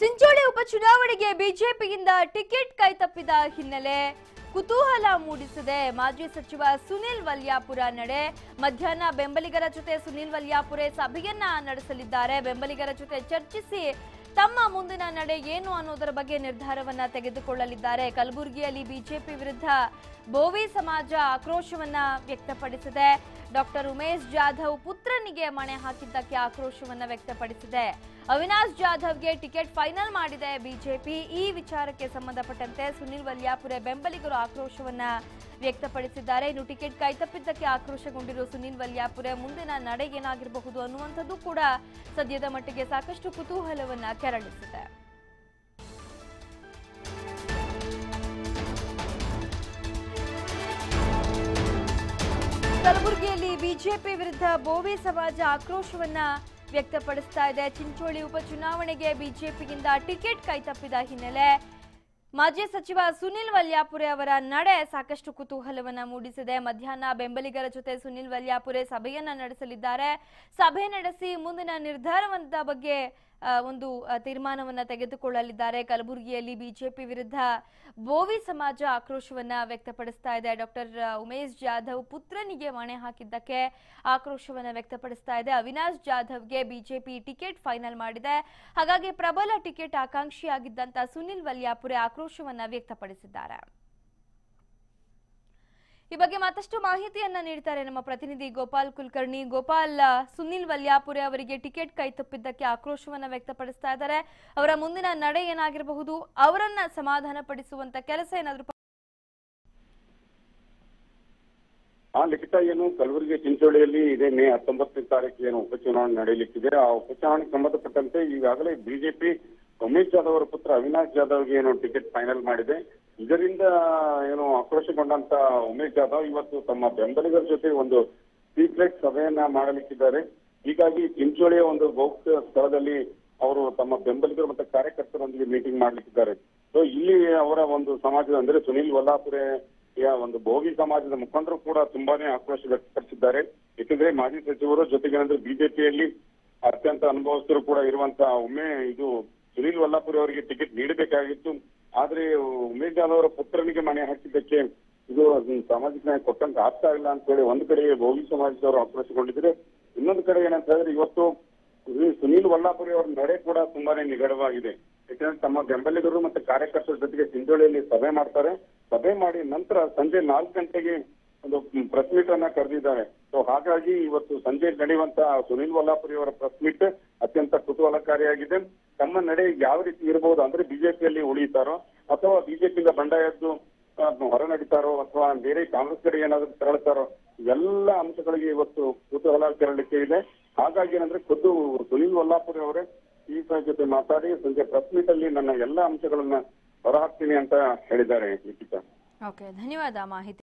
ಚಿಂಚೋಳಿ ಉಪಚುನಾವಣೆಗೆ ಬಿಜೆಪಿಯಿಂದ ಟಿಕೆಟ್ ಕೈತಪ್ಪಿದ ಹಿನ್ನೆಲೆ ಕುತೂಹಲ ಮೂಡಿಸಿದೆ ಮಾಜಿ ಸಚಿವ ಸುನಿಲ್ ವಲ್ಯಾಪುರ ನಡೆ ಮಧ್ಯಾಹ್ನ ಬೆಂಬಲಿಗರ ಜೊತೆ ಸುನಿಲ್ ವಲ್ಯಾಪುರೆ ಸಭೆಯನ್ನ ನಡೆಸಲಿದ್ದಾರೆ ಬೆಂಬಲಿಗರ ಜೊತೆ ಚರ್ಚಿಸಿ ತಮ್ಮ ಮುಂದಿನ ನಡೆ ಏನು ಅನ್ನೋದರ ಬಗ್ಗೆ ನಿರ್ಧಾರವನ್ನ ತೆಗೆದುಕೊಳ್ಳಲಿದ್ದಾರೆ ಕಲಬುರಗಿಯಲ್ಲಿ ಬಿಜೆಪಿ ವಿರುದ್ಧ ಬೋವಿ ಸಮಾಜ ಆಕ್ರೋಶವನ್ನ ವ್ಯಕ್ತಪಡಿಸಿದೆ ಡಾಕ್ಟರ್ ಉಮೇಶ್ ಜಾಧವ್ ಪುತ್ರನಿಗೆ ಮಣೆ ಹಾಕಿದ್ದಕ್ಕೆ ಆಕ್ರೋಶವನ್ನ ವ್ಯಕ್ತಪಡಿಸಿದೆ ಅವಿನಾಶ್ ಜಾಧವ್ಗೆ ಟಿಕೆಟ್ ಫೈನಲ್ ಮಾಡಿದೆ ಬಿಜೆಪಿ ಈ ವಿಚಾರಕ್ಕೆ ಸಂಬಂಧಪಟ್ಟಂತೆ ಸುನಿಲ್ ವಲ್ಯಾಪುರೆ ಬೆಂಬಲಿಗರು ಆಕ್ರೋಶವನ್ನ ವ್ಯಕ್ತಪಡಿಸಿದ್ದಾರೆ ಇನ್ನು ಟಿಕೆಟ್ ಕೈತಪ್ಪಿದ್ದಕ್ಕೆ ಆಕ್ರೋಶಗೊಂಡಿರುವ ಸುನಿಲ್ ವಲ್ಯಾಪುರೆ ಮುಂದಿನ ನಡೆ ಏನಾಗಿರಬಹುದು ಅನ್ನುವಂಥದ್ದು ಕೂಡ ಸದ್ಯದ ಮಟ್ಟಿಗೆ ಸಾಕಷ್ಟು ಕುತೂಹಲವನ್ನ ಕೆರಳಿಸಿದೆ ಕಲಬುರಗಿಯಲ್ಲಿ ಬಿಜೆಪಿ ವಿರುದ್ಧ ಬೋವಿ ಸಮಾಜ ಆಕ್ರೋಶವನ್ನ ವ್ಯಕ್ತಪಡಿಸ್ತಾ ಇದೆ ಚಿಂಚೋಳಿ ಉಪಚುನಾವಣೆಗೆ ಬಿಜೆಪಿಯಿಂದ ಟಿಕೆಟ್ ಕೈತಪ್ಪಿದ ಹಿನ್ನೆಲೆ ಮಾಜಿ ಸಚಿವ ಸುನಿಲ್ ವಲ್ಯಾಪುರೆ ಅವರ ನಡೆ ಸಾಕಷ್ಟು ಕುತೂಹಲವನ್ನ ಮೂಡಿಸಿದೆ ಮಧ್ಯಾಹ್ನ ಬೆಂಬಲಿಗರ ಜೊತೆ ಸುನಿಲ್ ವಲ್ಯಾಪುರೆ ಸಭೆಯನ್ನ ನಡೆಸಲಿದ್ದಾರೆ ಸಭೆ ನಡೆಸಿ ಮುಂದಿನ ನಿರ್ಧಾರವಂತ ಬಗ್ಗೆ ಆ, ಒಂದು ಆ, ತೀರ್ಮಾನವನ್ನ ತೆಗೆದುಕೊಳ್ಳಲಿದ್ದಾರೆ ಕಲಬುರಗಿಯಲ್ಲಿ ಬಿಜೆಪಿ ವಿರುದ್ಧ ಬೋವಿ ಸಮಾಜ ಆಕ್ರೋಶವನ್ನ ವ್ಯಕ್ತಪಡಿಸ್ತಾ ಇದೆ ಡಾಕ್ಟರ್ ಉಮೇಶ್ ಜಾಧವ್ ಪುತ್ರನಿಗೆ ಮಣೆ ಹಾಕಿದ್ದಕ್ಕೆ ಆಕ್ರೋಶವನ್ನ ವ್ಯಕ್ತಪಡಿಸ್ತಾ ಇದೆ ಅವಿನಾಶ್ ಜಾಧವ್ಗೆ ಬಿಜೆಪಿ ಟಿಕೆಟ್ ಫೈನಲ್ ಮಾಡಿದೆ ಹಾಗಾಗಿ ಪ್ರಬಲ ಟಿಕೆಟ್ ಆಕಾಂಕ್ಷಿಯಾಗಿದ್ದಂತ ಸುನಿಲ್ ವಲ್ಯಾಪುರೆ ಆಕ್ರೋಶವನ್ನ ವ್ಯಕ್ತಪಡಿಸಿದ್ದಾರೆ ಈ ಬಗ್ಗೆ ಮತ್ತಷ್ಟು ಮಾಹಿತಿಯನ್ನ ನೀಡ್ತಾರೆ ನಮ್ಮ ಪ್ರತಿನಿಧಿ ಗೋಪಾಲ್ ಕುಲಕರ್ಣಿ ಗೋಪಾಲ್ ಆ, ಸುನಿಲ್ ವಲ್ಯಾಪುರೆ ಅವರಿಗೆ ಟಿಕೆಟ್ ಕೈ ತಪ್ಪಿದ್ದಕ್ಕೆ ಆಕ್ರೋಶವನ್ನ ವ್ಯಕ್ತಪಡಿಸ್ತಾ ಇದ್ದಾರೆ ಅವರ ಮುಂದಿನ ನಡೆ ಏನಾಗಿರಬಹುದು ಅವರನ್ನ ಸಮಾಧಾನ ಪಡಿಸುವಂತ ಕೆಲಸ ಏನಾದ್ರೂ ಆ ಲಿಖಿತ ಏನು ಕಲಬುರಗಿ ಚಿಂಚೋಳಿಯಲ್ಲಿ ಇದೇ ಮೇ ಹತ್ತೊಂಬತ್ತನೇ ತಾರೀಕು ಏನು ಉಪಚುನಾವಣೆ ನಡೆಯಲಿಕ್ಕಿದೆ ಆ ಉಪಚುನಾವಣೆಗೆ ಸಂಬಂಧಪಟ್ಟಂತೆ ಈಗಾಗಲೇ ಬಿಜೆಪಿ ಉಮೇಶ್ ಜಾಧವ್ ಅವರ ಪುತ್ರ ಅವಿನಾಶ್ ಜಾಧವ್ಗೆ ಏನು ಟಿಕೆಟ್ ಫೈನಲ್ ಮಾಡಿದೆ ಇದರಿಂದ ಏನು ಆಕ್ರೋಶಗೊಂಡಂತ ಉಮೇಶ್ ಜಾಧವ್ ಇವತ್ತು ತಮ್ಮ ಬೆಂಬಲಿಗರ ಜೊತೆ ಒಂದು ಸೀಕ್ರೆಟ್ ಸಭೆಯನ್ನ ಮಾಡಲಿಕ್ಕಿದ್ದಾರೆ ಹೀಗಾಗಿ ಚಿಂಚೋಳಿಯ ಒಂದು ಗೌಪ್ಯ ಸ್ಥಳದಲ್ಲಿ ಅವರು ತಮ್ಮ ಬೆಂಬಲಿಗರು ಮತ್ತು ಕಾರ್ಯಕರ್ತರೊಂದಿಗೆ ಮೀಟಿಂಗ್ ಮಾಡ್ಲಿಕ್ಕಿದ್ದಾರೆ ಸೊ ಇಲ್ಲಿ ಅವರ ಒಂದು ಸಮಾಜದ ಅಂದ್ರೆ ಸುನಿಲ್ ವಲ್ಲಾಪುರೆ ಯ ಒಂದು ಭೋಗಿ ಸಮಾಜದ ಮುಖಂಡರು ಕೂಡ ತುಂಬಾನೇ ಆಕ್ರೋಶ ವ್ಯಕ್ತಪಡಿಸಿದ್ದಾರೆ ಯಾಕಂದ್ರೆ ಮಾಜಿ ಸಚಿವರು ಜೊತೆಗೆ ಅಂದ್ರೆ ಬಿಜೆಪಿಯಲ್ಲಿ ಅತ್ಯಂತ ಅನುಭವಸ್ಥರು ಕೂಡ ಇರುವಂತ ಒಮ್ಮೆ ಇದು ಸುನೀಲ್ ವಲ್ಲಾಪುರಿ ಅವರಿಗೆ ಟಿಕೆಟ್ ನೀಡಬೇಕಾಗಿತ್ತು ಆದ್ರೆ ಉಮೇಶ್ ಜಾಧವ್ ಅವರ ಪುತ್ರನಿಗೆ ಮನೆ ಹಾಕಿದ್ದಕ್ಕೆ ಇದು ಸಾಮಾಜಿಕ ನ್ಯಾಯ ಕೊಟ್ಟಂತ ಆಗ್ತಾ ಇಲ್ಲ ಅಂತ ಹೇಳಿ ಒಂದು ಕಡೆ ಭೋಗಿ ಸಮಾಜದವರು ಆಕ್ರೋಶಗೊಂಡಿದ್ರೆ ಇನ್ನೊಂದು ಕಡೆ ಏನಂತ ಹೇಳಿದ್ರೆ ಇವತ್ತು ಸುನೀಲ್- ಸುನೀಲ್ ವಲ್ಲಾಪುರಿ ಅವರ ನಡೆ ಕೂಡ ತುಂಬಾನೇ ನಿಗಡವಾಗಿದೆ ಯಾಕಂದ್ರೆ ತಮ್ಮ ಬೆಂಬಲಿಗರು ಮತ್ತೆ ಕಾರ್ಯಕರ್ತರ ಜೊತೆಗೆ ಚಿಂಚೋಳಿಯಲ್ಲಿ ಸಭೆ ಮಾಡ್ತಾರೆ ಸಭೆ ಮಾಡಿ ನಂತರ ಸಂಜೆ ನಾಲ್ಕು ಗಂಟೆಗೆ ಒಂದು ಪ್ರೆಸ್ ಮೀಟ್ ಅನ್ನ ಕರೆದಿದ್ದಾರೆ ಸೊ ಹಾಗಾಗಿ ಇವತ್ತು ಸಂಜೆ ನಡೆಯುವಂತ ಸುನೀಲ್ ವಲ್ಲಾಪುರಿ ಅವರ ಪ್ರೆಸ್ ಮೀಟ್ ಅತ್ಯಂತ ಕುತೂಹಲಕಾರಿಯಾಗಿದೆ ತಮ್ಮ ನಡೆ ಯಾವ ರೀತಿ ಇರಬಹುದು ಅಂದ್ರೆ ಬಿಜೆಪಿಯಲ್ಲಿ ಉಳಿತಾರೋ ಅಥವಾ ಬಿಜೆಪಿಯಿಂದ ಬಂಡಾಯದ್ದು ಆ, ಹೊರ ನಡೀತಾರೋ ಅಥವಾ ಬೇರೆ ಕಾಂಗ್ರೆಸ್ ಕಡೆ ಏನಾದ್ರು ತೆರಳುತ್ತಾರೋ ಎಲ್ಲ ಅಂಶಗಳಿಗೆ ಇವತ್ತು ಕುತೂಹಲ ತೆರಳಿಕೆ ಇದೆ ಹಾಗಾಗಿ ಏನಂದ್ರೆ ಖುದ್ದು ಸುನೀಲ್ ವಲ್ಲಾಪುರಿ ಅವರೇ ಈ ಜೊತೆ ಮಾತಾಡಿ ಸಂಜೆ ಪ್ರೆಸ್ ಮೀಟ್ ಅಲ್ಲಿ ನನ್ನ ಎಲ್ಲ ಅಂಶಗಳನ್ನ ಹೊರಹಾಕ್ತೀನಿ ಅಂತ ಹೇಳಿದ್ದಾರೆ ಲಿಖಿತ ಓಕೆ ಧನ್ಯವಾದ ಮಾಹಿತಿ